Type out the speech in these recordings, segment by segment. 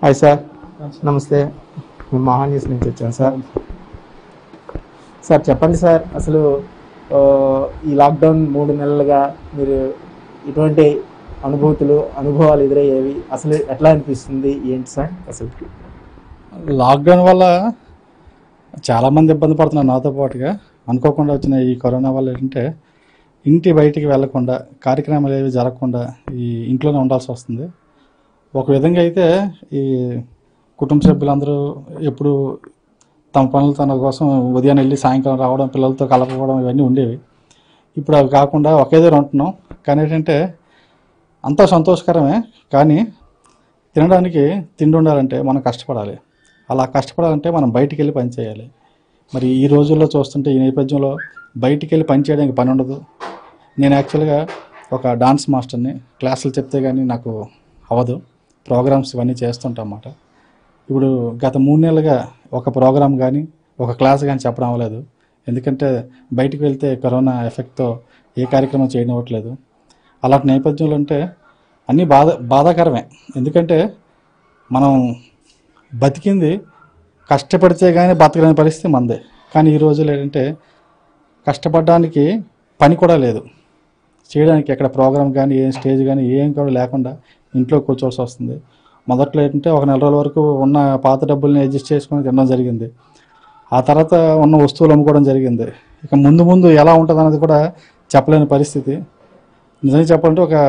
Hi sir నమస్తే మేము మహాన్ న్యూస్ నుంచి వచ్చాం సార్ సార్ చెప్పండి సార్ అసలు ఆ, ఈ లాక్డౌన్ మూడు నెలలుగా మీరు ఇటువంటి అనుభూతులు అనుభవాలు ఎదురయ్యేవి అసలు ఎట్లా అనిపిస్తుంది ఏంటి సార్ అసలు లాక్డౌన్ వల్ల చాలామంది ఇబ్బంది పడుతున్నారు నాతో పాటుగా అనుకోకుండా వచ్చిన ఈ కరోనా వల్ల ఏంటంటే ఇంటి బయటికి వెళ్లకుండా కార్యక్రమాలు ఏవి జరగకుండా ఈ ఇంట్లోనే ఉండాల్సి వస్తుంది ఒక విధంగా అయితే ఈ కుటుంబ సభ్యులందరూ ఎప్పుడు తమ పనులు తన కోసం ఉదయాన్నే వెళ్ళి సాయంకాలం రావడం పిల్లలతో కలపడం ఇవన్నీ ఉండేవి ఇప్పుడు అవి కాకుండా ఒకే దగ్గర ఉంటున్నాం కానీ ఏంటంటే అంతా సంతోషకరమే కానీ తినడానికి తిండి ఉండాలంటే మనం కష్టపడాలి అలా కష్టపడాలంటే మనం బయటికి వెళ్ళి పని చేయాలి మరి ఈ రోజుల్లో చూస్తుంటే ఈ నేపథ్యంలో బయటికి వెళ్ళి పని చేయడానికి పని ఉండదు నేను యాక్చువల్గా ఒక డాన్స్ మాస్టర్ని క్లాసులు చెప్తే కానీ నాకు అవ్వదు ప్రోగ్రామ్స్ ఇవన్నీ చేస్తుంటాం అన్నమాట ఇప్పుడు గత మూడు నెలలుగా ఒక ప్రోగ్రామ్ కానీ ఒక క్లాస్ కానీ చెప్పడం అవ్వలేదు ఎందుకంటే బయటికి వెళ్తే కరోనా ఎఫెక్ట్తో ఏ కార్యక్రమం చేయడం అవ్వట్లేదు అలాంటి నేపథ్యంలో అంటే అన్నీ బాధ బాధాకరమే ఎందుకంటే మనం బతికింది కష్టపడితే కానీ బతకలేని పరిస్థితి మందే కానీ ఈ రోజులు ఏంటంటే కష్టపడడానికి పని కూడా లేదు చేయడానికి ఎక్కడ ప్రోగ్రామ్ కానీ ఏం స్టేజ్ కానీ ఏం కూడా లేకుండా ఇంట్లో కూర్చోవలసి వస్తుంది మొదట్లో ఏంటంటే ఒక నెల రోజుల వరకు ఉన్న పాత డబ్బుల్ని అడ్జస్ట్ చేసుకొని తినడం జరిగింది ఆ తర్వాత ఉన్న వస్తువులు అమ్ముకోవడం జరిగింది ఇక ముందు ముందు ఎలా ఉంటుంది అన్నది కూడా చెప్పలేని పరిస్థితి నిజంగా చెప్పాలంటే ఒక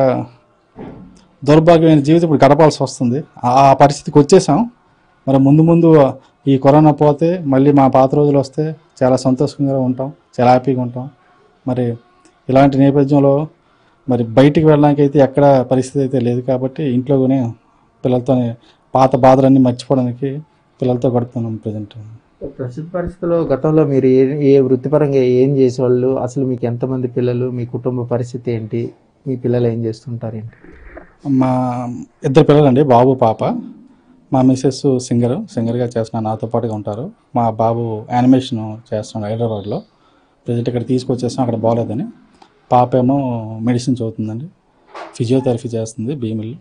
దౌర్భాగ్యమైన జీవితం ఇప్పుడు గడపాల్సి వస్తుంది ఆ ఆ పరిస్థితికి వచ్చేసాం మరి ముందు ముందు ఈ కరోనా పోతే మళ్ళీ మా పాత రోజులు వస్తే చాలా సంతోషంగా ఉంటాం చాలా హ్యాపీగా ఉంటాం మరి ఇలాంటి నేపథ్యంలో మరి బయటికి వెళ్ళడానికి అయితే ఎక్కడ పరిస్థితి అయితే లేదు కాబట్టి ఇంట్లోనే పిల్లలతో పాత బాధలన్నీ మర్చిపోవడానికి పిల్లలతో గడుపుతున్నాం ప్రజెంట్ ప్రస్తుత పరిస్థితుల్లో గతంలో మీరు ఏ ఏ వృత్తిపరంగా ఏం చేసేవాళ్ళు అసలు మీకు ఎంతమంది పిల్లలు మీ కుటుంబ పరిస్థితి ఏంటి మీ పిల్లలు ఏం చేస్తుంటారు ఏంటి మా ఇద్దరు పిల్లలండి బాబు పాప మా మిస్సెస్ సింగర్ సింగర్గా చేస్తున్న నాతో పాటుగా ఉంటారు మా బాబు యానిమేషన్ చేస్తున్నాడు హైదరాబాద్లో ప్రజెంట్ ఇక్కడ తీసుకొచ్చేస్తాం అక్కడ బాగోలేదని పాప ఏమో మెడిసిన్ చదువుతుందండి ఫిజియోథెరపీ చేస్తుంది భీమిల్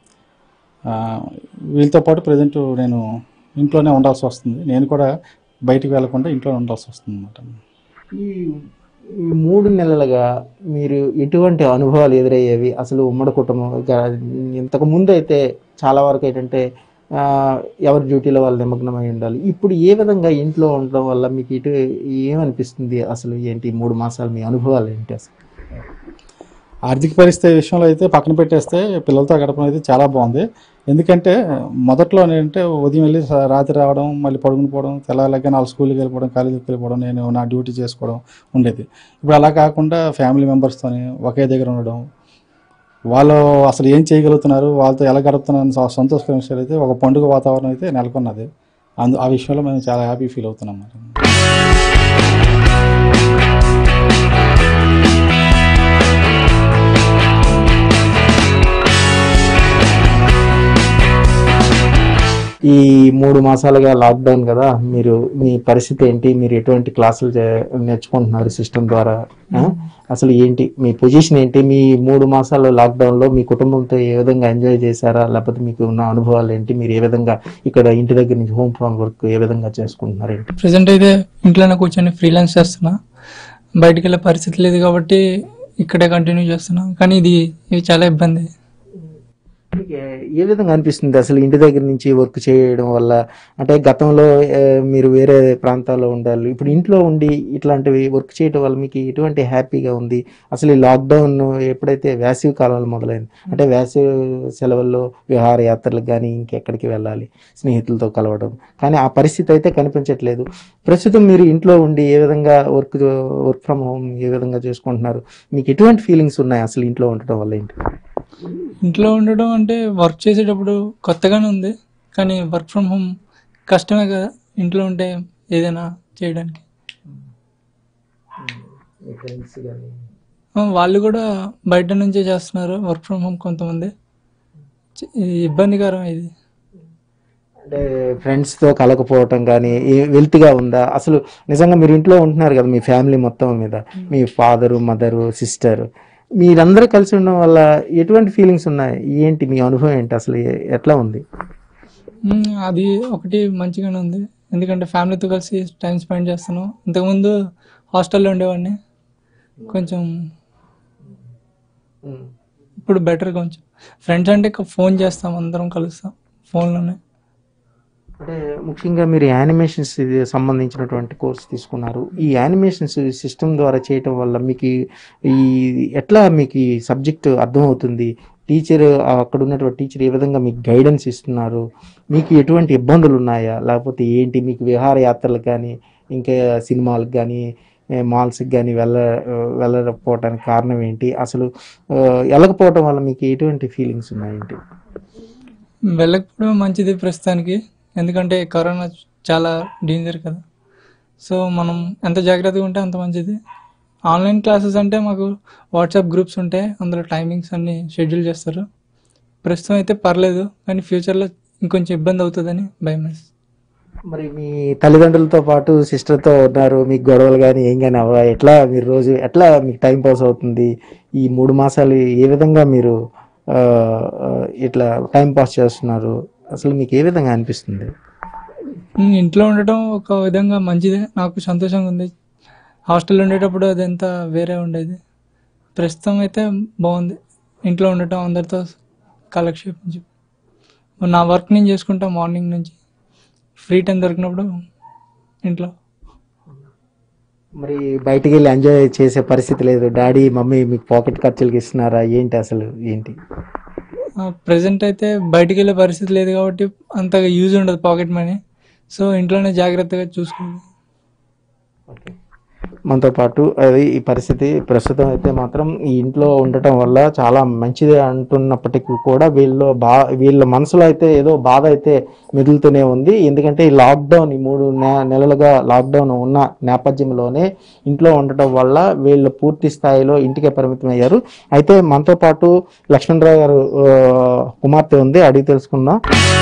వీళ్ళతో పాటు ప్రజెంట్ నేను ఇంట్లోనే ఉండాల్సి వస్తుంది నేను కూడా బయటికి వెళ్లకుండా ఇంట్లోనే ఉండాల్సి వస్తుంది అనమాట ఈ ఈ మూడు నెలలుగా మీరు ఎటువంటి అనుభవాలు ఎదురయ్యేవి అసలు ఉమ్మడి కుటుంబం ఇక ఇంతకు ముందు అయితే చాలా వరకు ఏంటంటే ఆ, ఎవరి డ్యూటీలో వాళ్ళు నిమగ్నమై ఉండాలి ఇప్పుడు ఏ విధంగా ఇంట్లో ఉండడం వల్ల మీకు ఇటు ఏమనిపిస్తుంది అసలు ఏంటి ఈ మూడు మాసాలు మీ అనుభవాలు ఏంటి అసలు ఆర్థిక పరిస్థితి విషయంలో అయితే పక్కన పెట్టేస్తే పిల్లలతో గడపడం అయితే చాలా బాగుంది ఎందుకంటే మొదట్లో ఏంటంటే ఉదయం వెళ్ళి స- రాత్రి రావడం మళ్ళీ పడుకుని పోవడం తెల్లారలేక నాలుగు స్కూల్కి వెళ్ళిపోవడం కాలేజీకి వెళ్ళిపోవడం నేను నా డ్యూటీ చేసుకోవడం ఉండేది ఇప్పుడు అలా కాకుండా ఫ్యామిలీ మెంబర్స్తోని ఒకే దగ్గర ఉండడం వాళ్ళు అసలు ఏం చేయగలుగుతున్నారు వాళ్ళతో ఎలా గడుపుతున్నారు అనే స- సంతోషకరమైన విషయాలు అయితే ఒక పండుగ వాతావరణం అయితే నెలకొన్నది అందు ఆ విషయంలో మేము చాలా హ్యాపీ ఫీల్ అవుతున్నాం అన్నమాట ఈ మూడు మాసాలుగా లాక్డౌన్ కదా మీరు మీ పరిస్థితి ఏంటి మీరు ఎటువంటి క్లాసులు చే- నేర్చుకుంటున్నారు సిస్టమ్ ద్వారా ఆ? అసలు ఏంటి మీ పొజిషన్ ఏంటి మీ మూడు మాసాల లాక్డౌన్ లో మీ కుటుంబంతో ఏ విధంగా ఎంజాయ్ చేశారా లేకపోతే మీకు ఉన్న అనుభవాలు ఏంటి మీరు ఏ విధంగా ఇక్కడ ఇంటి దగ్గర నుంచి హోమ్ ఫ్రమ్ వర్క్ ఏ విధంగా చేసుకుంటున్నారు ఏంటి ప్రజెంట్ అయితే ఇంట్లోనే కూర్చొని ఫ్రీలాన్స్ చేస్తున్నా బయటికి వెళ్ళే పరిస్థితి లేదు కాబట్టి ఇక్కడే కంటిన్యూ చేస్తున్నా కానీ ఇది ఇది చాలా ఇబ్బంది మీకు ఏ విధంగా అనిపిస్తుంది అసలు ఇంటి దగ్గర నుంచి వర్క్ చేయడం వల్ల అంటే గతంలో ఏ, మీరు వేరే ప్రాంతాల్లో ఉండాలి ఇప్పుడు ఇంట్లో ఉండి ఇట్లాంటివి వర్క్ చేయడం వల్ల మీకు ఎటువంటి హ్యాపీగా ఉంది అసలు ఈ లాక్డౌన్ ఎప్పుడైతే వేసవి కాలంలో మొదలైంది అంటే వేసవి సెలవుల్లో విహారయాత్రలకు కానీ ఇంకెక్కడికి వెళ్ళాలి స్నేహితులతో కలవడం కానీ ఆ పరిస్థితి అయితే కనిపించట్లేదు ప్రస్తుతం మీరు ఇంట్లో ఉండి ఏ విధంగా వర్క్ వర్క్ ఫ్రమ్ హోమ్ ఏ విధంగా చేసుకుంటున్నారు మీకు ఎటువంటి ఫీలింగ్స్ ఉన్నాయి అసలు ఇంట్లో ఉండటం వల్ల ఏంటి ఇంట్లో ఉండడం అంటే వర్క్ చేసేటప్పుడు కొత్తగానే ఉంది కానీ వర్క్ ఫ్రమ్ హోమ్ కష్టమే కదా ఇంట్లో ఉంటే ఏదైనా చేయడానికి ఫ్రెండ్స్ కానీ ఆ, వాళ్ళు కూడా బయట నుంచే చేస్తున్నారు వర్క్ ఫ్రమ్ హోమ్ కొంతమంది చ- ఇది ఇబ్బందికరం ఇది అంటే ఫ్రెండ్స్ తో కలకపోవటం కానీ వెల్త్గా ఉందా అసలు నిజంగా మీరు ఇంట్లో ఉంటున్నారు కదా మీ ఫ్యామిలీ మొత్తం మీద మీ ఫాదరు మదరు సిస్టర్ మీరందరూ కలిసి ఉండడం వల్ల ఎటువంటి ఫీలింగ్స్ ఉన్నాయి ఏంటి మీ అనుభవం ఏంటి అసలు ఎ- ఎట్లా ఉంది మ్మ్, అది ఒకటి మంచిగానే ఉంది ఎందుకంటే ఫ్యామిలీతో కలిసి టైం స్పెండ్ చేస్తాను ఇంతకుముందు హాస్టల్లో ఉండేవాడిని కొంచెం ఇప్పుడు బెటర్ కొంచెం ఫ్రెండ్స్ అంటే ఫోన్ చేస్తాం అందరం కలుస్తాం ఫోన్లోనే అంటే ముఖ్యంగా మీరు యానిమేషన్స్ సంబంధించినటువంటి కోర్స్ తీసుకున్నారు ఈ యానిమేషన్స్ సిస్టమ్ ద్వారా చేయటం వల్ల మీకు ఈ ఎట్లా మీకు ఈ సబ్జెక్ట్ అర్థమవుతుంది టీచర్ అక్కడ ఉన్నటువంటి టీచర్ ఏ విధంగా మీకు గైడెన్స్ ఇస్తున్నారు మీకు ఎటువంటి ఇబ్బందులు ఉన్నాయా లేకపోతే ఏంటి మీకు విహారయాత్రలకు కానీ ఇంకా సినిమాలకు కానీ మాల్స్కి కానీ వెళ్ళ వెళ్ళకపోవడానికి కారణం ఏంటి అసలు ఆ, వెళ్ళకపోవటం వల్ల మీకు ఎటువంటి ఫీలింగ్స్ ఉన్నాయేంటి వెళ్ళకపోవడం మంచిది ప్రస్తుతానికి ఎందుకంటే కరోనా చాలా డేంజర్ కదా సో మనం ఎంత జాగ్రత్తగా ఉంటే అంత మంచిది ఆన్లైన్ క్లాసెస్ అంటే మాకు వాట్సాప్ గ్రూప్స్ ఉంటాయి అందులో టైమింగ్స్ అన్ని షెడ్యూల్ చేస్తారు ప్రస్తుతం అయితే పర్లేదు కానీ ఫ్యూచర్లో ఇంకొంచెం ఇబ్బంది అవుతుందని భయం వేస్తుంది. మరి మీ తల్లిదండ్రులతో పాటు సిస్టర్తో ఉన్నారు మీకు గొడవలు కానీ ఏం కానీ అవ్వ ఎట్లా మీరు రోజు ఎట్లా మీకు టైం పాస్ అవుతుంది ఈ మూడు మాసాలు ఏ విధంగా మీరు ఆ, ఆ, ఇట్లా టైం పాస్ చేస్తున్నారు అసలు మీకు ఏ విధంగా అనిపిస్తుంది ఉమ్, ఇంట్లో ఉండటం ఒక విధంగా మంచిదే నాకు సంతోషంగా ఉంది హాస్టల్లో ఉండేటప్పుడు అదంతా వేరే ఉండేది ప్రస్తుతం అయితే బాగుంది ఇంట్లో ఉండటం అందరితో కాలక్షేపం చే- నా వర్క్ నేను చేసుకుంటా మార్నింగ్ నుంచి ఫ్రీ టైం దొరికినప్పుడు ఇంట్లో మరి బయటికి వెళ్ళి ఎంజాయ్ చేసే పరిస్థితి లేదు డాడీ మమ్మీ మీకు పాకెట్ ఖర్చులకి ఇస్తున్నారా ఏంటి అసలు ఏంటి ప్రజెంట్ అయితే బయటికి వెళ్ళే పరిస్థితి లేదు కాబట్టి అంతగా యూజ్ ఉండదు పాకెట్ మనీ సో ఇంట్లోనే జాగ్రత్తగా చూసుకోవాలి ఓకే మనతో పాటు అది ఈ పరిస్థితి ప్రస్తుతం అయితే మాత్రం ఈ ఇంట్లో ఉండటం వల్ల చాలా మంచిది అంటున్నప్పటికీ కూడా వీళ్ళు బా వీళ్ళ మనసులో అయితే ఏదో బాధ అయితే మిగులుతూనే ఉంది ఎందుకంటే ఈ లాక్డౌన్ ఈ మూడు నె- నెలలుగా లాక్డౌన్ ఉన్న నేపథ్యంలోనే ఇంట్లో ఉండటం వల్ల వీళ్ళు పూర్తి స్థాయిలో ఇంటికే పరిమితం అయ్యారు అయితే మనతో పాటు లక్ష్మణరావు గారు ఆ, కుమార్తె ఉంది అడిగి తెలుసుకుందాం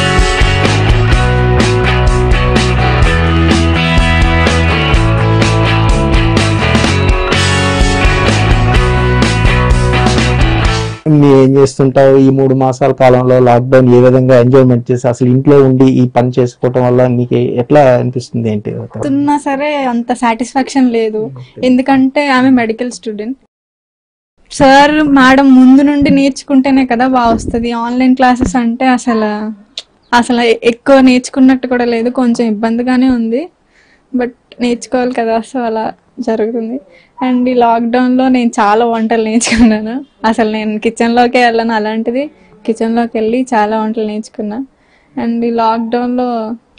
నువ్వు ఏం చేస్తుంటావు ఈ మూడు మాసాల కాలంలో లాక్డౌన్ ఏ విధంగా ఎంజాయ్మెంట్ చేసి అసలు ఇంట్లో ఉండి ఈ పని చేసుకోవటం వల్ల నీకు ఎట్లా అనిపిస్తుంది ఏంటి ఉన్నా సరే అంత సాటిస్ఫాక్షన్ లేదు ఎందుకంటే ఆమె మెడికల్ స్టూడెంట్ సార్ మేడం ముందు నుండి నేర్చుకుంటేనే కదా బాగా వస్తుంది ఆన్లైన్ క్లాసెస్ అంటే అసలు అసలు ఎక్కువ నేర్చుకున్నట్టు కూడా లేదు కొంచెం ఇబ్బందిగానే ఉంది బట్ నేర్చుకోవాలి కదా సో అలా జరుగుతుంది అండ్ ఈ లాక్డౌన్లో నేను చాలా వంటలు నేర్చుకున్నాను అసలు నేను కిచెన్లోకే వెళ్ళాను అలాంటిది కిచెన్లోకి వెళ్ళి చాలా వంటలు నేర్చుకున్నా అండ్ ఈ లాక్డౌన్లో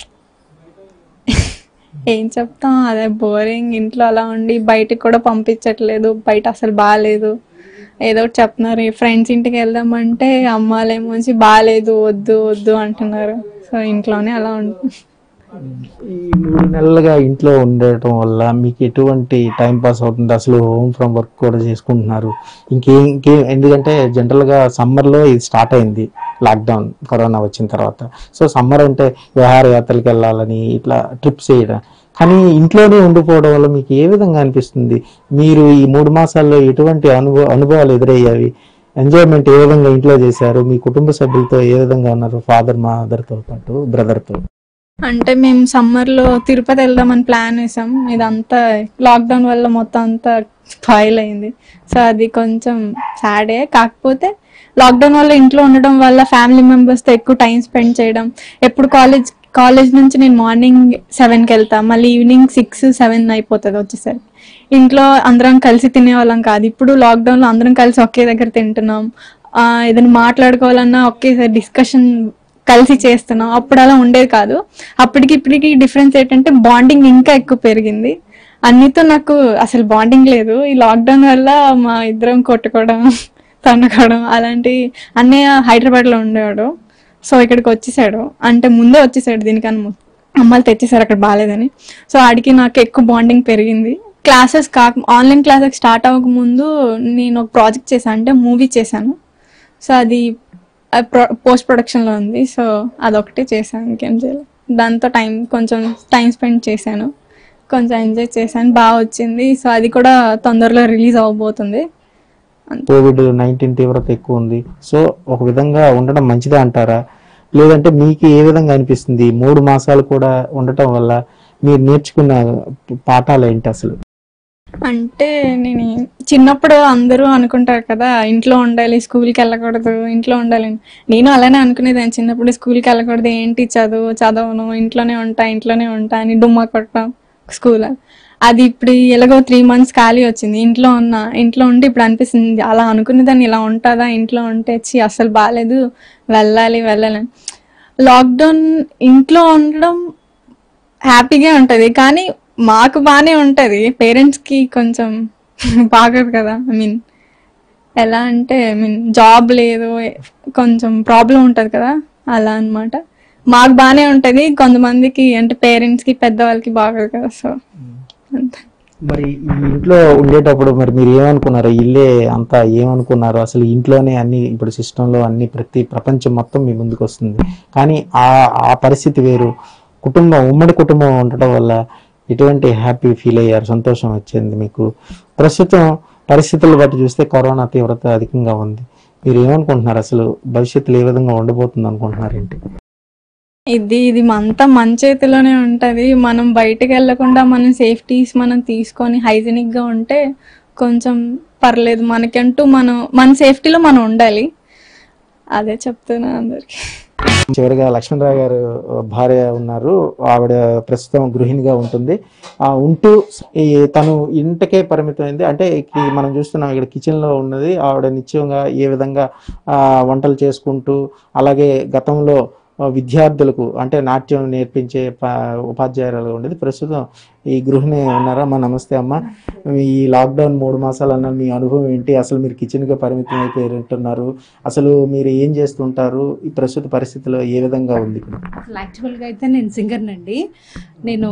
ఏం చెప్తాం అదే బోరింగ్ ఇంట్లో అలా ఉండి బయటికి కూడా పంపించట్లేదు బయట అసలు బాగాలేదు ఏదో ఒకటి చెప్తున్నారు ఫ్రెండ్స్ ఇంటికి వెళ్దామంటే అమ్మాలేమో వచ్చి బాగాలేదు వద్దు వద్దు అంటున్నారు సో ఇంట్లోనే అలా ఉంటుంది ఈ మూడు నెలలుగా ఇంట్లో ఉండటం వల్ల మీకు ఎటువంటి టైం పాస్ అవుతుంది అసలు హోమ్ ఫ్రమ్ వర్క్ కూడా చేసుకుంటున్నారు ఇంకేం ఇంకేం ఎందుకంటే జనరల్గా సమ్మర్లో ఇది స్టార్ట్ అయింది లాక్డౌన్ కరోనా వచ్చిన తర్వాత సో సమ్మర్ అంటే విహారయాత్రలకు వెళ్ళాలని ఇట్లా ట్రిప్స్ చేయడం కానీ ఇంట్లోనే ఉండిపోవడం వల్ల మీకు ఏ విధంగా అనిపిస్తుంది మీరు ఈ మూడు మాసాల్లో ఎటువంటి అనుభవ అనుభవాలు ఎదురయ్యావి ఎంజాయ్మెంట్ ఏ విధంగా ఇంట్లో చేశారు మీ కుటుంబ సభ్యులతో ఏ విధంగా ఉన్నారు ఫాదర్ మదర్తో పాటు బ్రదర్తో అంటే మేము సమ్మర్లో తిరుపతి వెళ్దామని ప్లాన్ వేసాం ఇదంతా లాక్డౌన్ వల్ల మొత్తం అంతా స్పాయిల్ అయింది సో అది కొంచెం సాడే కాకపోతే లాక్డౌన్ వల్ల ఇంట్లో ఉండడం వల్ల ఫ్యామిలీ మెంబర్స్తో ఎక్కువ టైం స్పెండ్ చేయడం ఎప్పుడు కాలేజ్ కాలేజ్ నుంచి నేను మార్నింగ్ సెవెన్కి వెళ్తా మళ్ళీ ఈవినింగ్ సిక్స్ సెవెన్ అయిపోతుంది వచ్చేసరికి ఇంట్లో అందరం కలిసి తినేవాళ్ళం కాదు ఇప్పుడు లాక్డౌన్లో అందరం కలిసి ఒకే దగ్గర తింటున్నాం ఆ, ఏదైనా మాట్లాడుకోవాలన్నా ఒకేసారి డిస్కషన్ కలిసి చేస్తున్నాం అప్పుడు అలా ఉండేది కాదు అప్పటికి ఇప్పటికి డిఫరెన్స్ ఏంటంటే బాండింగ్ ఇంకా ఎక్కువ పెరిగింది అన్నితో నాకు అసలు బాండింగ్ లేదు ఈ లాక్డౌన్ వల్ల మా ఇద్దరం కొట్టుకోవడం తన్నుకోవడం అలాంటి అన్నయ్య హైదరాబాద్లో ఉండేవాడు సో ఇక్కడికి వచ్చేసాడు అంటే ముందే వచ్చేసాడు దీనికన్నా ముందు అమ్మాయిలు తెచ్చేసారు అక్కడ బాగాలేదని సో ఆడికి నాకు ఎక్కువ బాండింగ్ పెరిగింది క్లాసెస్ కాక ఆన్లైన్ క్లాసెస్ స్టార్ట్ అవ్వక ముందు నేను ఒక ప్రాజెక్ట్ చేశాను అంటే మూవీ చేశాను సో అది పోస్ట్ ప్రొడక్షన్లో ఉంది సో అదొకటి చేశాను ఇంకేం చేయలేదు దాంతో టైం కొంచెం టైం స్పెండ్ చేశాను కొంచెం ఎంజాయ్ చేశాను బాగా వచ్చింది సో అది కూడా తొందరలో రిలీజ్ అవ్వబోతుంది కోవిడ్ నైన్టీన్ తీవ్రత ఎక్కువ ఉంది సో ఒక విధంగా ఉండడం మంచిదే అంటారా లేదంటే మీకు ఏ విధంగా అనిపిస్తుంది ఈ మూడు మాసాలు కూడా ఉండటం వల్ల మీరు నేర్చుకున్న పాఠాలు ఏంటి అసలు అంటే నేను చిన్నప్పుడు అందరూ అనుకుంటారు కదా ఇంట్లో ఉండాలి స్కూల్కి వెళ్ళకూడదు ఇంట్లో ఉండాలి అని. నేను అలానే అనుకునేదాన్ని చిన్నప్పుడు స్కూల్కి వెళ్ళకూడదు ఏంటి చదువు చదవను ఇంట్లోనే ఉంటా ఇంట్లోనే ఉంటా అని డుమ్మా కొట్టడం స్కూల్ అది ఇప్పుడు ఎలాగో త్రీ మంత్స్ ఖాళీ వచ్చింది ఇంట్లో ఉన్న ఇంట్లో ఉండి ఇప్పుడు అనిపిస్తుంది అలా అనుకునేదాన్ని ఇలా ఉంటుందా ఇంట్లో ఉంటే ఛీ, అసలు బాగాలేదు వెళ్ళాలి వెళ్ళాలి అని. లాక్డౌన్ ఇంట్లో ఉండడం హ్యాపీగా ఉంటది కానీ మాకు బాగానే ఉంటది పేరెంట్స్ కి కొంచెం బాగోదు కదా ఐ మీన్ ఎలా అంటే ఐ మీన్ జాబ్ లేదు కొంచెం ప్రాబ్లం ఉంటది కదా అలా అన్నమాట మాకు బాగానే ఉంటది కొంతమందికి అంటే పేరెంట్స్ కి పెద్దవాళ్ళకి బాగోదు కదా సో అంతే మరి ఈ ఇంట్లో ఉండేటప్పుడు మరి మీరు ఏమనుకున్నారు ఇల్లే అంతా ఏమనుకున్నారు అసలు ఇంట్లోనే అన్ని ఇప్పుడు సిస్టంలో అన్ని ప్రతి ప్రపంచం మొత్తం మీ ముందుకు వస్తుంది కానీ ఆ ఆ పరిస్థితి వేరు కుటుంబం ఉమ్మడి కుటుంబం ఉండటం వల్ల ఎటువంటి హ్యాపీ ఫీల్ అయ్యారు సంతోషం వచ్చింది మీకు ప్రస్తుతం పరిస్థితులు బట్టి చూస్తే కరోనా తీవ్రత అధికంగా ఉంది మీరు ఏమనుకుంటున్నారు అసలు భవిష్యత్తులో ఏ విధంగా ఉండబోతుంది అనుకుంటున్నారు ఏంటి ఇది ఇది అంతా మన చేతిలోనే ఉంటది మనం బయటకు వెళ్ళకుండా మనం సేఫ్టీస్ మనం తీసుకొని హైజీనిక్ గా ఉంటే కొంచెం పర్లేదు మనకంటూ మనం మన సేఫ్టీలో మనం ఉండాలి అదే చెప్తున్నా అందరికి చివరిగా లక్ష్మణరావు గారు భార్య ఉన్నారు ఆవిడ ప్రస్తుతం గృహిణిగా ఉంటుంది ఆ ఉంటూ ఈ తను ఇంటికే పరిమితమైంది అంటే ఈ మనం చూస్తున్నాం ఇక్కడ కిచెన్ లో ఉన్నది ఆవిడ నిత్యంగా ఏ విధంగా ఆ, వంటలు చేసుకుంటూ అలాగే గతంలో ఆ, విద్యార్థులకు అంటే నాట్యం నేర్పించే ప- ఉపాధ్యాయురాలు ఉండేది ప్రస్తుతం ఈ గృహిణి ఉన్నారా అమ్మ నమస్తే అమ్మ ఈ లాక్డౌన్ మూడు మాసాలు అన్న మీ అనుభవం ఏంటి అసలు మీరు కిచెన్గా పరిమితం అయిపోయినట్టున్నారు అసలు మీరు ఏం చేస్తుంటారు ఈ ప్రస్తుత పరిస్థితిలో ఏ విధంగా ఉంది ఇక్కడ అసలు యాక్చువల్గా అయితే నేను సింగర్నండి నేను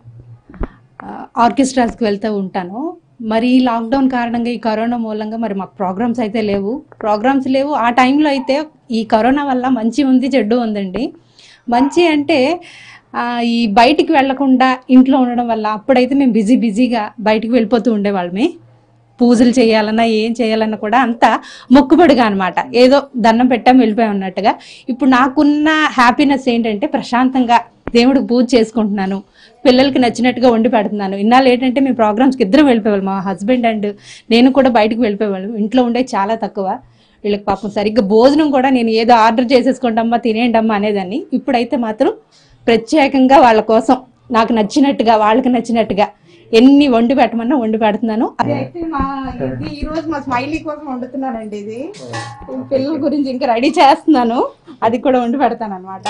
ఆర్కెస్ట్రాస్కి వెళ్తూ ఉంటాను మరి ఈ లాక్డౌన్ కారణంగా ఈ కరోనా మూలంగా మరి మాకు ప్రోగ్రామ్స్ అయితే లేవు ప్రోగ్రామ్స్ లేవు ఆ టైంలో అయితే ఈ కరోనా వల్ల మంచి ఉంది చెడ్డు ఉందండి మంచి అంటే ఆ, ఈ బయటికి వెళ్లకుండా ఇంట్లో ఉండడం వల్ల అప్పుడైతే మేము బిజీ బిజీగా బయటికి వెళ్ళిపోతూ ఉండేవాళ్ళమే పూజలు చేయాలన్నా ఏం చేయాలన్నా కూడా అంతా మొక్కుబడిగా అనమాట ఏదో దండం పెట్టాం వెళ్ళిపోయాం అన్నట్టుగా ఇప్పుడు నాకున్న హ్యాపీనెస్ ఏంటంటే ప్రశాంతంగా దేవుడికి పూజ చేసుకుంటున్నాను పిల్లలకి నచ్చినట్టుగా వండి పెడుతున్నాను ఇన్నాళ్ళు ఏంటంటే మేము ప్రోగ్రామ్స్కి ఇద్దరం వెళ్ళిపోయేవాళ్ళం మా హస్బెండ్ అండ్ నేను కూడా బయటకు వెళ్ళిపోయేవాళ్ళం ఇంట్లో ఉండే చాలా తక్కువ వీళ్ళకి పాపం సరిగ్గా భోజనం కూడా నేను ఏదో ఆర్డర్ చేసేసుకోండమ్మా తినేయండమ్మా అనేదాన్ని ఇప్పుడైతే మాత్రం ప్రత్యేకంగా వాళ్ళ కోసం నాకు నచ్చినట్టుగా వాళ్ళకి నచ్చినట్టుగా ఎన్ని వండి పెట్టమన్నా వండి పెడుతున్నాను అది అయితే మా ఇది ఈ రోజు మా స్మైలీ కోసం వండుతున్నానండి ఇది పిల్లల గురించి ఇంకా రెడీ చేస్తున్నాను అది కూడా వండి పెడతాను అనమాట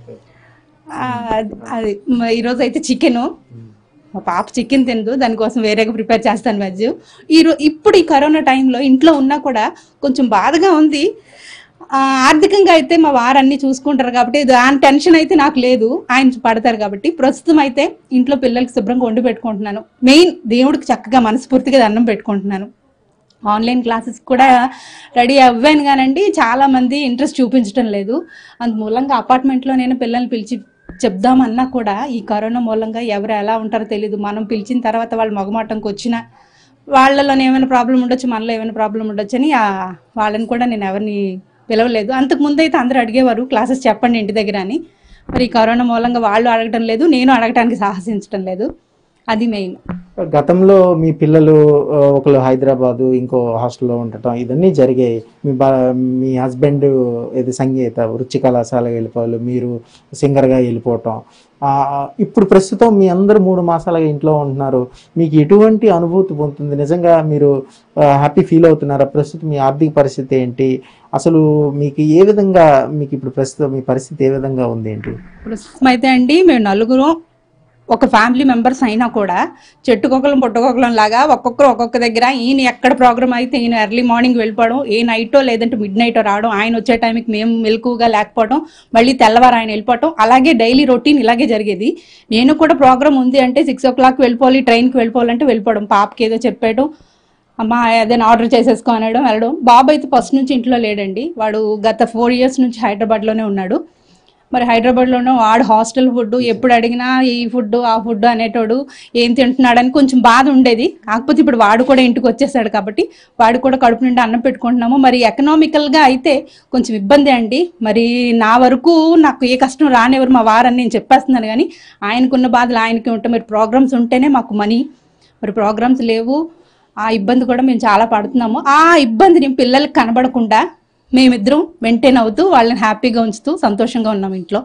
అది మ- ఈరోజు అయితే చికెను మా పాప చికెన్ తినదు దానికోసం వేరేగా ప్రిపేర్ చేస్తాను వెజ్ ఈ రో- ఇప్పుడు ఈ కరోనా టైంలో ఇంట్లో ఉన్నా కూడా కొంచెం బాధగా ఉంది ఆ, ఆర్థికంగా అయితే మా వారు అన్ని చూసుకుంటారు కాబట్టి దాని టెన్షన్ అయితే నాకు లేదు ఆయన పడతారు కాబట్టి ప్రస్తుతం అయితే ఇంట్లో పిల్లలకి శుభ్రంగా వండి పెట్టుకుంటున్నాను మెయిన్ దేవుడికి చక్కగా మనస్ఫూర్తిగా దండం పెట్టుకుంటున్నాను ఆన్లైన్ క్లాసెస్ కూడా రెడీ అవ్వాను కానండి చాలా మంది ఇంట్రెస్ట్ చూపించడం లేదు అందు మూలంగా అపార్ట్మెంట్లో నేను పిల్లల్ని పిలిచి చెప్దామన్నా కూడా ఈ కరోనా మూలంగా ఎవరు ఎలా ఉంటారో తెలియదు మనం పిలిచిన తర్వాత వాళ్ళు మగమాటంకి వచ్చిన వాళ్ళలో ఏమైనా ప్రాబ్లం ఉండొచ్చు మనలో ఏమైనా ప్రాబ్లం ఉండొచ్చు అని ఆ, వాళ్ళని కూడా నేను ఎవరిని పిలవలేదు అంతకు ముందు అయితే అందరూ అడిగేవారు క్లాసెస్ చెప్పండి ఇంటి దగ్గర అని మరి ఈ కరోనా మూలంగా వాళ్ళు అడగటం లేదు నేను అడగటానికి సాహసించడం లేదు అది మెయిన్ గతంలో మీ పిల్లలు ఆ, ఒకరు హైదరాబాదు ఇంకో హాస్టల్లో ఉండటం ఇవన్నీ జరిగాయి మీ బా మీ హస్బెండ్ ఇది సంగీత వృత్తి కళాశాలకు వెళ్ళిపోవాలి మీరు సింగర్గా వెళ్ళిపోవటం ఆ, ఇప్పుడు ప్రస్తుతం మీ అందరు మూడు మాసాలుగా ఇంట్లో ఉంటున్నారు మీకు ఎటువంటి అనుభూతి పొందుతుంది నిజంగా మీరు హ్యాపీ ఫీల్ అవుతున్నారా ప్రస్తుతం మీ ఆర్థిక పరిస్థితి ఏంటి అసలు మీకు ఏ విధంగా మీకు ఇప్పుడు ప్రస్తుతం మీ పరిస్థితి ఏ విధంగా ఉంది ఏంటి ప్రస్తుతం అయితే అండి మేము నలుగురు ఒక ఫ్యామిలీ మెంబర్స్ అయినా కూడా చెట్టుకొకలం పుట్టకొకలం లాగా ఒక్కొక్కరు ఒక్కొక్క దగ్గర ఈయన ఎక్కడ ప్రోగ్రామ్ అయితే ఈయన ఎర్లీ మార్నింగ్ వెళ్ళిపోవడం ఏ నైటో లేదంటే మిడ్ నైటో రావడం ఆయన వచ్చే టైంకి మేము మెలకుగా లేకపోవడం మళ్ళీ తెల్లవారు ఆయన వెళ్ళిపోవడం అలాగే డైలీ రొటీన్ ఇలాగే జరిగేది నేను కూడా ప్రోగ్రామ్ ఉంది అంటే సిక్స్ ఓ క్లాక్ వెళ్ళిపోవాలి ట్రైన్కి వెళ్ళిపోవాలంటే వెళ్ళిపోవడం పాపకి ఏదో చెప్పేయడం అమ్మ ఏదైనా ఆర్డర్ చేసేసుకో అనడం వెళ్ళడం బాబు అయితే ఫస్ట్ నుంచి ఇంట్లో లేడండి వాడు గత ఫోర్ ఇయర్స్ నుంచి హైదరాబాద్లోనే ఉన్నాడు మరి హైదరాబాద్లోనూ వాడు హాస్టల్ ఫుడ్ ఎప్పుడు అడిగినా ఈ ఫుడ్ ఆ ఫుడ్ అనేటోడు ఏం తింటున్నాడని కొంచెం బాధ ఉండేది కాకపోతే ఇప్పుడు వాడు కూడా ఇంటికి వచ్చేసాడు కాబట్టి వాడు కూడా కడుపు నిండా అన్నం పెట్టుకుంటున్నాము మరి ఎకనామికల్గా అయితే కొంచెం ఇబ్బంది అండి మరి నా వరకు నాకు ఏ కష్టం రానివ్వరు మా వారని నేను చెప్పేస్తున్నాను కానీ ఆయనకున్న బాధలు ఆయనకి ఉంటే మరి ప్రోగ్రామ్స్ ఉంటేనే మాకు మనీ మరి ప్రోగ్రామ్స్ లేవు ఆ ఇబ్బంది కూడా మేము చాలా పడుతున్నాము ఆ ఇబ్బందిని పిల్లలకి కనబడకుండా మేమిద్దరం మెయింటైన్ అవుతూ వాళ్ళని హ్యాపీగా ఉంచుతూ సంతోషంగా ఉన్నాం ఇంట్లో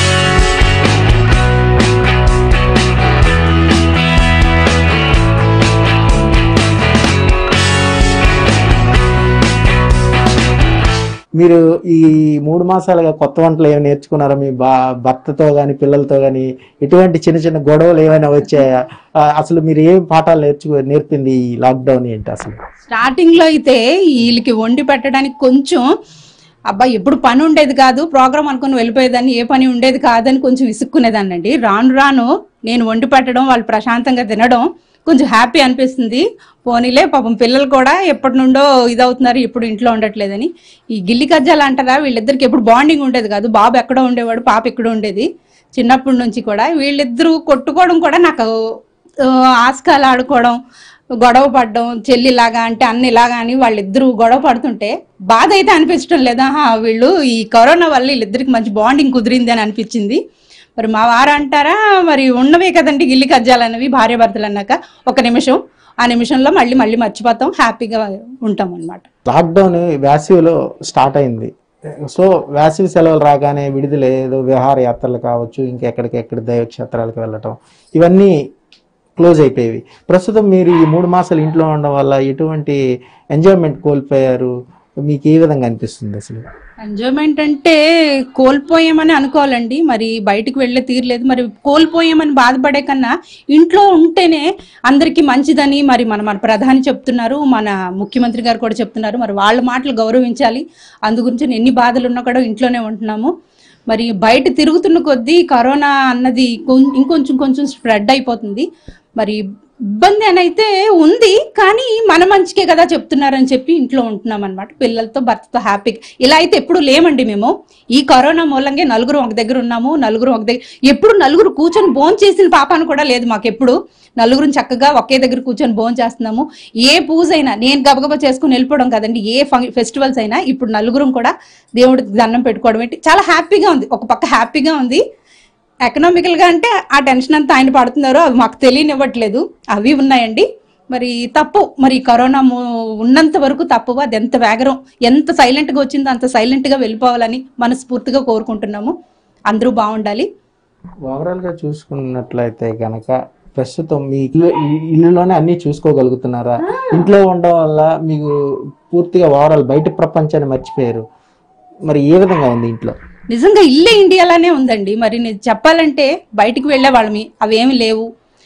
మీరు ఈ మూడు మాసాలుగా కొత్త వంటలు ఏమైనా నేర్చుకున్నారా మీ బా భర్తతో కానీ పిల్లలతో కానీ ఎటువంటి చిన్న చిన్న గొడవలు ఏమైనా వచ్చాయా ఆ, అసలు మీరు ఏం పాఠాలు నేర్చుకో నేర్పింది ఈ లాక్డౌన్ ఏంటి అసలు స్టార్టింగ్ లో అయితే వీళ్ళకి వండి పెట్టడానికి కొంచెం అబ్బా ఎప్పుడు పని ఉండేది కాదు ప్రోగ్రామ్ అనుకుని వెళ్ళిపోయేదాన్ని ఏ పని ఉండేది కాదని కొంచెం విసుక్కునేదాన్ని అండి రాను రాను నేను వండి పెట్టడం వాళ్ళు ప్రశాంతంగా తినడం కొంచెం హ్యాపీ అనిపిస్తుంది పోనీలే పాపం పిల్లలు కూడా ఎప్పటి నుండో ఇదవుతున్నారు ఇప్పుడు ఇంట్లో ఉండట్లేదని ఈ గిల్లి కజ్జాలు అంటారా వీళ్ళిద్దరికి ఎప్పుడు బాండింగ్ ఉండేది కాదు బాబు ఎక్కడో ఉండేవాడు పాప ఎక్కడో ఉండేది చిన్నప్పటి నుంచి కూడా వీళ్ళిద్దరూ కొట్టుకోవడం కూడా నాకు ఆ, ఆస్కాలు ఆడుకోవడం గొడవ పడడం చెల్లిలాగా అంటే అన్నిలాగా అని వాళ్ళిద్దరూ గొడవ పడుతుంటే బాధ అయితే అనిపించడం లేదా ఆహా, వీళ్ళు ఈ కరోనా వల్ల వీళ్ళిద్దరికి మంచి బాండింగ్ కుదిరింది అని అనిపించింది మరి మా వారు అంటారా మరి ఉన్నవే కదండి గిల్లి కజ్జాలన్నవి భార్యాభర్తలు అన్నాక ఒక నిమిషం ఆ నిమిషంలో మళ్ళీ మళ్ళీ మర్చిపోతాం హ్యాపీగా ఉంటాం అనమాట లాక్డౌన్ వేసవిలో స్టార్ట్ అయింది సో వేసవి సెలవులు రాగానే విడుదల ఏదో విహారయాత్రలు కావచ్చు ఇంకెక్కడికి ఎక్కడ దైవక్షేత్రాలకు వెళ్ళటం ఇవన్నీ క్లోజ్ అయిపోయేవి ప్రస్తుతం మీరు ఈ మూడు మాసాలు ఇంట్లో ఉండడం వల్ల ఎటువంటి ఎంజాయ్మెంట్ కోల్పోయారు మీకు ఏ విధంగా అనిపిస్తుంది అసలు ఎంజాయ్మెంట్ అంటే కోల్పోయామని అనుకోవాలండి మరి బయటికి వెళ్ళే తీరలేదు మరి కోల్పోయామని బాధపడే కన్నా ఇంట్లో ఉంటేనే అందరికీ మంచిదని మరి మన మన ప్రధాని చెప్తున్నారు మన ముఖ్యమంత్రి గారు కూడా చెప్తున్నారు మరి వాళ్ళ మాటలు గౌరవించాలి అందు గురించి ఎన్ని బాధలు ఉన్నా కూడా ఇంట్లోనే ఉంటున్నాము మరి బయట తిరుగుతున్న కొద్దీ కరోనా అన్నది కొం- ఇంకొంచెం కొంచెం స్ప్రెడ్ అయిపోతుంది మరి ఇబ్బంది అని అయితే ఉంది కానీ మన మంచికే కదా చెప్తున్నారని చెప్పి ఇంట్లో ఉంటున్నాం అనమాట పిల్లలతో భర్తతో హ్యాపీగా ఇలా అయితే ఎప్పుడు లేమండి మేము ఈ కరోనా మూలంగా నలుగురు ఒక దగ్గర ఉన్నాము నలుగురు ఒక దగ్గర ఎప్పుడు నలుగురు కూర్చొని భోజనం చేసిన పాపాను కూడా లేదు మాకు ఎప్పుడు నలుగురు చక్కగా ఒకే దగ్గర కూర్చొని భోజనం చేస్తున్నాము ఏ పూజ అయినా నేను గబగబా చేసుకుని వెళ్ళిపోవడం కదండి ఏ ఫెస్టివల్స్ అయినా ఇప్పుడు నలుగురం కూడా దేవుడికి దండం పెట్టుకోవడం ఏంటి చాలా హ్యాపీగా ఉంది ఒక పక్క హ్యాపీగా ఉంది ఎకనామికల్ గా అంటే ఆ టెన్షన్ అంతా ఆయన పడుతున్నారు అవి మాకు తెలియనివ్వట్లేదు అవి ఉన్నాయండి మరి తప్పు మరి ఈ కరోనా ము- ఉన్నంత వరకు తప్పు అది ఎంత వేగరం ఎంత సైలెంట్ గా వచ్చిందో అంత సైలెంట్ గా వెళ్ళిపోవాలని మనస్ఫూర్తిగా కోరుకుంటున్నాము అందరూ బాగుండాలి ఓవరాల్ గా చూసుకున్నట్లయితే గనక ప్రస్తుతం మీ ఇల్లు ఈ ఇల్లులోనే అన్ని చూసుకోగలుగుతున్నారా ఇంట్లో ఉండడం వల్ల మీకు పూర్తిగా ఓవరాల్ బయట ప్రపంచాన్ని మర్చిపోయారు మరి ఏ విధంగా ఉంది ఇంట్లో నిజంగా ఇల్లే ఇండియాలానే ఉందండి మరి నేను చెప్పాలంటే బయటికి వెళ్ళే వాళ్ళమి అవేమి లేవు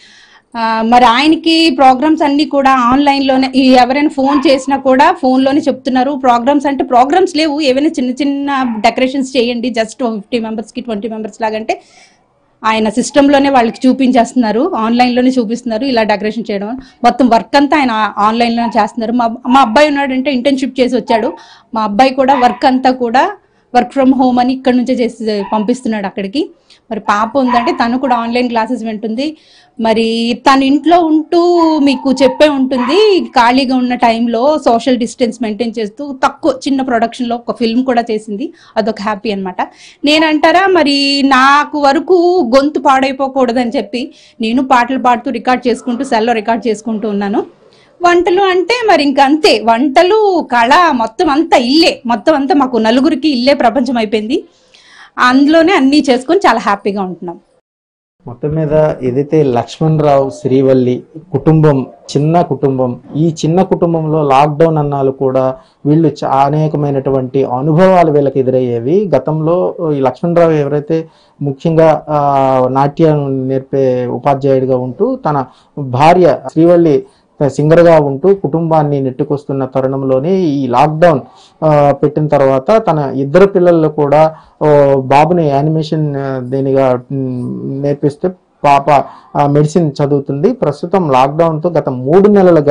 ఆ, మరి ఆయనకి ప్రోగ్రామ్స్ అన్ని కూడా ఆన్లైన్లోనే ఈ ఎవరైనా ఫోన్ చేసినా కూడా ఫోన్లోనే చెప్తున్నారు ప్రోగ్రామ్స్ అంటే ప్రోగ్రామ్స్ లేవు ఏవైనా చిన్న చిన్న డెకరేషన్స్ చేయండి జస్ట్ ఫిఫ్టీ మెంబర్స్కి ట్వంటీ మెంబర్స్ లాగంటే ఆయన సిస్టంలోనే వాళ్ళకి చూపించేస్తున్నారు ఆన్లైన్లోనే చూపిస్తున్నారు ఇలా డెకరేషన్ చేయడం మొత్తం వర్క్ అంతా ఆయన ఆన్లైన్లోనే చేస్తున్నారు మా మా అబ్బాయి ఉన్నాడంటే ఇంటర్న్షిప్ చేసి వచ్చాడు మా అబ్బాయి కూడా వర్క్ అంతా కూడా వర్క్ ఫ్రమ్ హోమ్ అని ఇక్కడ నుంచే చేసి పంపిస్తున్నాడు అక్కడికి మరి పాప ఉందంటే తను కూడా ఆన్లైన్ క్లాసెస్ వింటుంది మరి తన ఇంట్లో ఉంటూ మీకు చెప్పే ఉంటుంది ఖాళీగా ఉన్న టైంలో సోషల్ డిస్టెన్స్ మెయింటైన్ చేస్తూ తక్కువ చిన్న ప్రొడక్షన్లో ఒక ఫిల్మ్ కూడా చేసింది అదొక హ్యాపీ అనమాట నేనంటారా మరి నాకు వరకు గొంతు పాడైపోకూడదని చెప్పి నేను పాటలు పాడుతూ రికార్డ్ చేసుకుంటూ సెల్లో రికార్డ్ చేసుకుంటూ ఉన్నాను వంటలు అంటే మరి ఇంక అంతే వంటలు కళ మొత్తం అంతా ఇల్లే మొత్తం అంతా మాకు నలుగురికి ఇల్లే ప్రపంచం అయిపోయింది అందులోనే అన్నీ చేసుకొని చాలా హ్యాపీగా ఉంటున్నాం మొత్తం మీద ఏదైతే లక్ష్మణ్ రావు శ్రీవల్లి కుటుంబం చిన్న కుటుంబం ఈ చిన్న కుటుంబంలో లాక్డౌన్ అన్నాలు కూడా వీళ్ళు చా- అనేకమైనటువంటి అనుభవాలు వీళ్ళకి ఎదురయ్యేవి గతంలో ఈ లక్ష్మణ్ రావు ఎవరైతే ముఖ్యంగా ఆ, నాట్యం నేర్పే ఉపాధ్యాయుడిగా ఉంటూ తన భార్య శ్రీవల్లి సింగర్గా ఉంటూ కుటుంబాన్ని నెట్టుకొస్తున్న తరుణంలోనే ఈ లాక్డౌన్ ఆ, పెట్టిన తర్వాత తన ఇద్దరు పిల్లలు కూడా ఓ, బాబుని యానిమేషన్ ఆ, దేనిగా మ్, నేర్పిస్తే పాప ఆ, మెడిసిన్ చదువుతుంది ప్రస్తుతం లాక్డౌన్తో గత మూడు నెలలుగా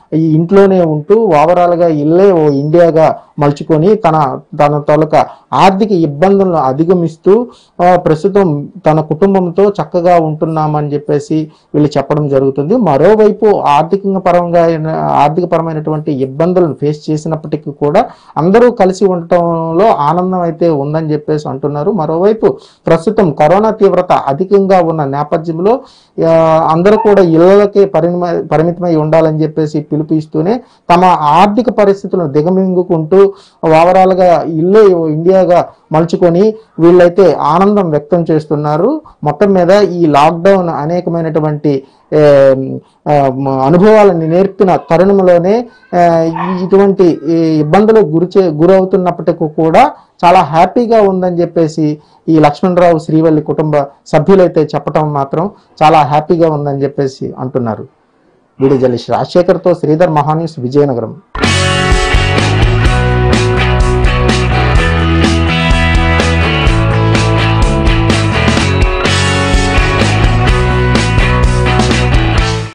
ఈ ఇంట్లోనే ఉంటూ ఓవరాల్ గా ఇల్లే ఓ ఇండియాగా మలుచుకొని తన తన తొలక ఆర్థిక ఇబ్బందులను అధిగమిస్తూ ఆ, ప్రస్తుతం తన కుటుంబంతో చక్కగా ఉంటున్నామని చెప్పేసి వీళ్ళు చెప్పడం జరుగుతుంది మరోవైపు ఆర్థికంగా పరంగా అయిన- ఆర్థిక పరమైనటువంటి ఇబ్బందులను ఫేస్ చేసినప్పటికీ కూడా అందరూ కలిసి ఉండటంలో ఆనందం అయితే ఉందని చెప్పేసి అంటున్నారు మరోవైపు ప్రస్తుతం కరోనా తీవ్రత అధికంగా ఉన్న నేపథ్యంలో ఆ, అందరూ కూడా ఇళ్లకే పరిమ పరిమితమై ఉండాలని చెప్పేసి పిలుపు ఇస్తూనే తమ ఆర్థిక పరిస్థితులను దిగమింగుకుంటూ ఓవరాల్ గా ఇల్లే ఇండియాగా మలుచుకొని వీళ్ళైతే ఆనందం వ్యక్తం చేస్తున్నారు మొత్తం మీద ఈ లాక్డౌన్ అనేకమైనటువంటి ఏ, ఆ, మ- అనుభవాలను నేర్పిన తరుణంలోనే ఆ, ఈ- ఇటువంటి ఈ ఇబ్బందులకు గురి చే- గురవుతున్నప్పటికీ కూడా చాలా హ్యాపీగా ఉందని చెప్పేసి ఈ లక్ష్మణరావు శ్రీవల్లి కుటుంబ సభ్యులైతే చెప్పటం మాత్రం చాలా హ్యాపీగా ఉందని చెప్పేసి అంటున్నారు వీడియో జర్నలిస్ట్ రాజశేఖర్తో శ్రీధర్ మహాన్యూస్ విజయనగరం